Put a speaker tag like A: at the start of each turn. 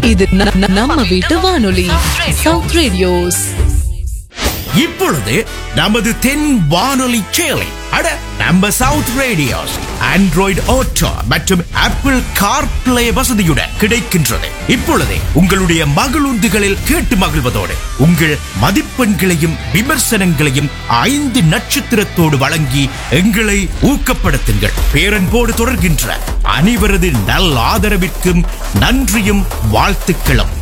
A: இது ந- ந- நம்ம வீட்டு வானொலி சவுத் ரேடியோஸ்
B: இப்பொழுது நமது தென் வானொலி சேலை அட நம்ம சவுத் ரேடியோஸ் ஆண்ட்ராய்டு ஆட்டோ மற்றும் ஆப்பிள் கார்பிளே வசதியுடன் கிடைக்கின்றது இப்பொழுது உங்களுடைய மகளுந்துகளில் கேட்டு மகிழ்வதோடு உங்கள் மதிப்பெண்களையும் விமர்சனங்களையும் ஐந்து நட்சத்திரத்தோடு வழங்கி எங்களை ஊக்கப்படுத்துங்கள் பேரன்போடு தொடர்கின்ற அனைவரது நல் ஆதரவிற்கும் நன்றியும் வாழ்த்துக்களும்